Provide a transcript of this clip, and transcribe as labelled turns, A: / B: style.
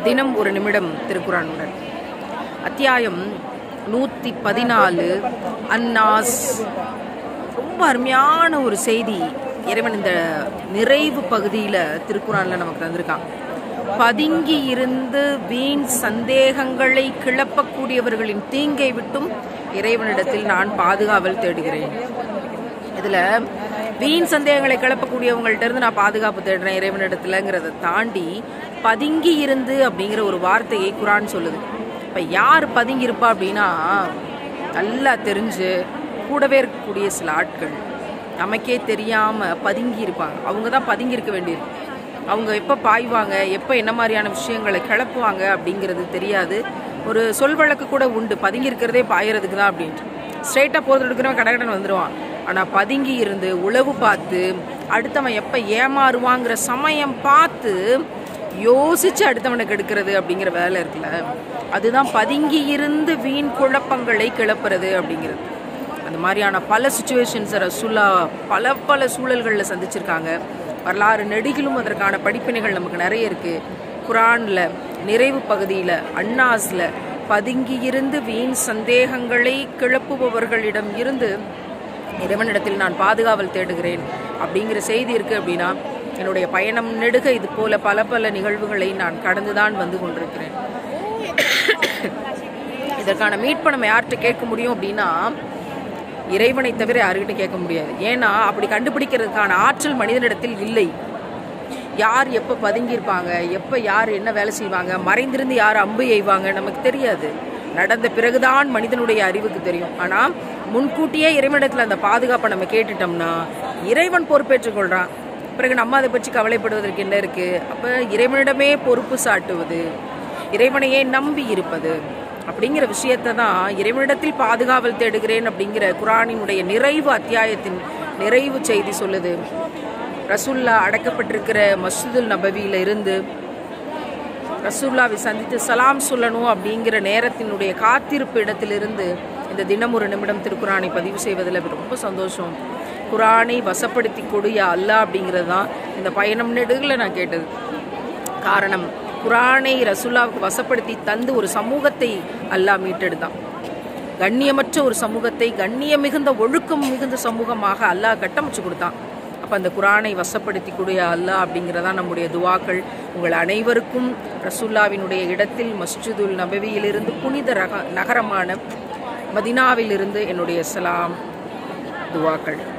A: தினம் ஒரு நிமிடம் திருக்குறானுடன் அத்தியாயம் நூற்றி பதினாலு அன்னாஸ் ரொம்ப அருமையான ஒரு செய்தி இறைவன் இந்த நிறைவு பகுதியில் திருக்குறானில் நமக்கு தந்திருக்கான் பதுங்கி இருந்து வீண் சந்தேகங்களை கிளப்பக்கூடியவர்களின் தீங்கை விட்டும் இறைவனிடத்தில் நான் பாதுகாவல் தேடுகிறேன் இதில் வீண் சந்தேகங்களை கிளப்பக்கூடியவங்கள்ட்ட இருந்து நான் பாதுகாப்பு தேடுறேன் இறைவனிடத்துலங்கிறத தாண்டி பதுங்கி இருந்து அப்படிங்கிற ஒரு வார்த்தையை குரான் சொல்லுது இப்போ யார் பதுங்கி இருப்பா அப்படின்னா நல்லா தெரிஞ்சு கூடவே இருக்கக்கூடிய சில ஆட்கள் நமக்கே தெரியாமல் பதுங்கி இருப்பாங்க அவங்க தான் பதுங்கி இருக்க வேண்டியது அவங்க எப்போ பாய்வாங்க எப்போ என்ன மாதிரியான விஷயங்களை கிளப்புவாங்க அப்படிங்கிறது தெரியாது ஒரு சொல் வழக்கு கூட உண்டு பதுங்கி இருக்கிறதே பாயறதுக்கு தான் அப்படின்ட்டு ஸ்ட்ரைட்டாக போதும் எடுக்கிறவன் கடகடன் வந்துடுவான் ஆனால் பதுங்கி இருந்து உளவு பார்த்து அடுத்தவன் எப்போ ஏமாறுவாங்கிற சமயம் பார்த்து யோசிச்சு அடுத்தவனுக்கு எடுக்கிறது அப்படிங்கிற வேலை இருக்குல்ல அதுதான் பதுங்கி இருந்து வீண் குழப்பங்களை கிளப்புறது அப்படிங்கிறது அந்த மாதிரியான பல சுச்சுவேஷன்ஸை ரசுல்லா பல பல சூழல்களில் சந்திச்சிருக்காங்க வரலாறு நெடுகிலும் அதற்கான படிப்பினைகள் நமக்கு நிறைய இருக்குது குரானில் நிறைவு பகுதியில் அண்ணாஸில் பதுங்கி இருந்து வீண் சந்தேகங்களை கிளப்புபவர்களிடம் இருந்து இறைவனிடத்தில் நான் பாதுகாவல் தேடுகிறேன் அப்படிங்கிற செய்தி இருக்குது அப்படின்னா என்னுடைய பயணம் நெடுக இது போல பல பல நிகழ்வுகளை நான் கடந்துதான் வந்து கொண்டிருக்கிறேன் இதற்கான மீட்பை நம்ம யார்கிட்ட கேட்க முடியும் அப்படின்னா இறைவனை தவிர யாருக்கிட்ட கேட்க முடியாது ஏன்னா அப்படி கண்டுபிடிக்கிறதுக்கான ஆற்றல் மனிதனிடத்தில் இல்லை யார் எப்போ பதுங்கியிருப்பாங்க எப்போ யார் என்ன வேலை செய்வாங்க மறைந்திருந்து யார் அம்பு எய்வாங்க நமக்கு தெரியாது நடந்த பிறகுதான் மனிதனுடைய அறிவுக்கு தெரியும் ஆனால் முன்கூட்டியே இறைவனிடத்தில் அந்த பாதுகாப்பை நம்ம கேட்டுட்டோம்னா இறைவன் பொறுப்பேற்றுக் கொள்கிறான் பிறகு நம்ம அதை பற்றி கவலைப்படுவதற்கு என்ன இருக்குது அப்போ இறைவனிடமே பொறுப்பு சாட்டுவது இறைவனையே நம்பி இருப்பது அப்படிங்கிற விஷயத்தை தான் இறைவனிடத்தில் பாதுகாவல் தேடுகிறேன் அப்படிங்கிற குரானினுடைய நிறைவு அத்தியாயத்தின் நிறைவு செய்தி சொல்லுது ரசுல்லா அடக்கப்பட்டிருக்கிற மசூதுல் நபவியில இருந்து ரசூல்லாவை சந்தித்து சலாம் சொல்லணும் அப்படிங்கிற நேரத்தினுடைய காத்திருப்பு இடத்திலிருந்து இந்த தினம் ஒரு நிமிடம் திருக்குறானை பதிவு செய்வதில் ரொம்ப சந்தோஷம் குரானை வசப்படுத்தி கொடிய அல்ல அப்படிங்கிறது தான் இந்த பயணம் நெடுகில் நான் கேட்டது காரணம் குரானை ரசுல்லாவுக்கு வசப்படுத்தி தந்து ஒரு சமூகத்தை அல்லாஹ் மீட்டெடுத்தான் கண்ணியமற்ற ஒரு சமூகத்தை கண்ணியம் மிகுந்த ஒழுக்கம் மிகுந்த சமூகமாக அல்லாஹ் கட்டமைச்சு கொடுத்தான் அப்போ அந்த குரானை வசப்படுத்தி கூடிய அல்லாஹ் அப்படிங்கிறதா நம்முடைய துவாக்கள் உங்கள் அனைவருக்கும் ரசுல்லாவினுடைய இடத்தில் மஸ்ஜிதுல் நபவியிலிருந்து புனித ரக நகரமான மதினாவிலிருந்து என்னுடைய சலாம் துவாக்கள்